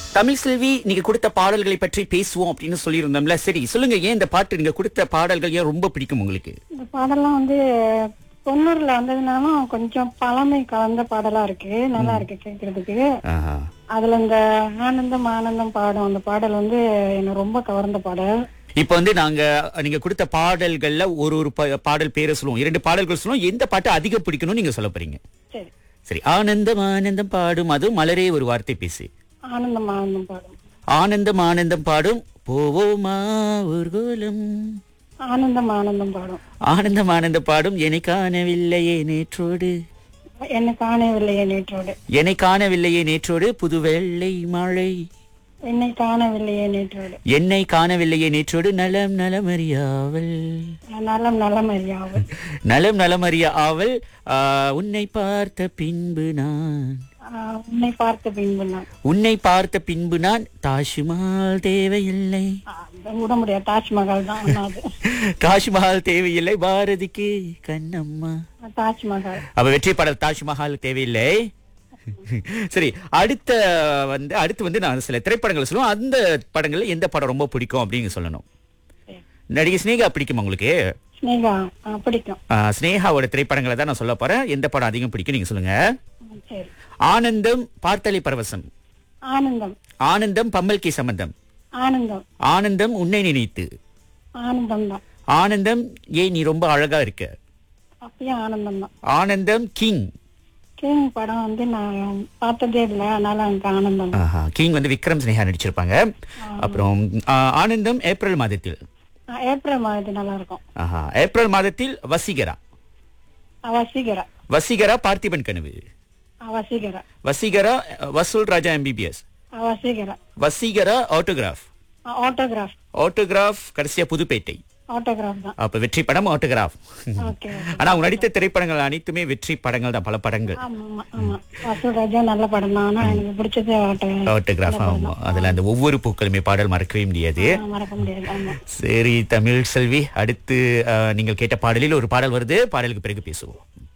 தமிழ் செல்வி நீங்க கொடுத்த பாடல்களை பற்றி பேசுவோம் அப்படின்னு சொல்லியிருந்தோம்ல சரி சொல்லுங்க ஏன் இந்த பாட்டு நீங்க கொடுத்த பாடல்கள் ஏன் ரொம்ப பிடிக்கும் உங்களுக்கு இந்த பாடலாம் வந்து தொண்ணூறுல வந்ததுனாலும் கொஞ்சம் பழமை கலந்த பாடலா இருக்கு நல்லா இருக்கு கேட்கறதுக்கு ஆஹா. அதுல இந்த ஆனந்தம் ஆனந்தம் பாடும் அந்த பாடல் வந்து எனக்கு ரொம்ப கவர்ந்த பாடல் இப்ப வந்து நாங்க நீங்க கொடுத்த பாடல்கள்ல ஒரு ஒரு பா- பாடல் பேரை சொல்லுவோம் இரண்டு பாடல்கள் சொல்லுவோம் எந்த பாட்டு அதிகம் பிடிக்கணும்னு நீங்க சொல்ல போறீங்க சரி சரி ஆனந்தம் ஆனந்தம் பாடும் அது மலரே ஒரு வார்த்தை பேசு ஆனந்தம் ஆனந்தம் பாடும் ஆனந்தம் ஆனந்தம் பாடும் போவோமா ஊர்கோலம் ஆனந்தம் ஆனந்தம் பாடும் ஆனந்தம் ஆனந்தம் பாடும் என்னை காணவில்லையே நேற்றோடு என்ன காணவில்லையே நேற்றோடு என்னை காணவில்லையே நேற்றோடு புது வெள்ளை மழை என்னை காணவில்லையே நேற்றோடு என்னை காணவில்லையே நேற்றோடு நலம் நலமறியாவல் நலம் நலம் அறியாமல் நலம் நலமறிய ஆவல் ஆ, உன்னை பார்த்த பின்பு நான் ஆஹ் உன்னை பார்த்த பின்பு நான் உன்னை பார்த்த பின்பு நான் தாஜ்மஹால் தேவையில்லை ஆஹ் அதை விட முடியாது தாஜ்மஹால் தான் ஆனா அது தாஜ்மஹால் தேவையில்லை பாரதிக்கு கண்ணம்மா தாஜ்மஹால் அப்ப வெற்றி பாடல் தாஜ்மஹால் தேவையில்லை சரி அடுத்த வந்து அடுத்து வந்து நான் சில திரைப்படங்கள் சொல்லுவோம் அந்த படங்கள்ல எந்த படம் ரொம்ப பிடிக்கும் அப்படின்னு சொல்லணும் சரி. நடிகை ஸ்னேகா பிடிக்குமா உங்களுக்கு ஸ்னேகா ஆஹ் பிடிக்கும் ஆ, ஸ்னேகாவோட திரைப்படங்களை தான் நான் சொல்ல போறேன் எந்த படம் அதிகம் பிடிக்கும் நீங்க சொல்லுங்க ம், சரி ஆனந்தம் பார்த்தலை பரவசம் ஆனந்தம் ஆனந்தம் பம்மல் கே சம்பந்தம் ஆனந்தம் ஆனந்தம் உன்னை நினைத்து ஆனந்தம் தான் ஆனந்தம் ஏன் நீ ரொம்ப அழகா இருக்க அப்பயும் ஆனந்தம் தான் ஆனந்தம் கிங் கிங் படம் வந்து நான் பார்த்ததே இல்லை அதனால எனக்கு ஆனந்தம் தான். ஆஹா, கிங் வந்து விக்ரம் ஸ்னேகா நடிச்சிருப்பாங்க அப்புறம் ஆ, ஆனந்தம் ஏப்ரல் மாதத்தில் ஆஹ் ஏப்ரல் மாதத்து நல்லா இருக்கும் ஆஹா, ஏப்ரல் மாதத்தில் வசீகரா அவசிகரா வசீகரா பார்த்திபன் கனவு அவசிகரா வசீகரா வசூல் ராஜா எம்பிபிஎஸ் அவசிகரா வசீகரா ஆட்டோகிராஃப் ஆட்டோகிராஃப் ஆட்டோகிராஃப் கடைசியா புதுப்பேட்டை ஆட்டோகிராஃப் தான் அப்ப வெற்றி படம் ஆட்டோகிராஃப் ஓகே ஆனா அவங்க நடித்த திரைப்படங்கள் அனைத்துமே வெற்றி படங்கள் தான் பல படங்கள் ஆமா ஆமா ஆமா வசூல் ராஜா நல்ல படம் தான் ஆனா எனக்கு பிடிச்சது ஆட்டோ ஆட்டோகிராஃப் ஆமா அதுல அந்த ஒவ்வொரு பூக்களுமே பாடல் மறக்கவே முடியாது மறக்க முடியாது ஆமா சரி தமிழ் செல்வி அடுத்து அஹ், நீங்கள் கேட்ட பாடலில் ஒரு பாடல் வருது பாடலுக்கு பிறகு பேசுவோம்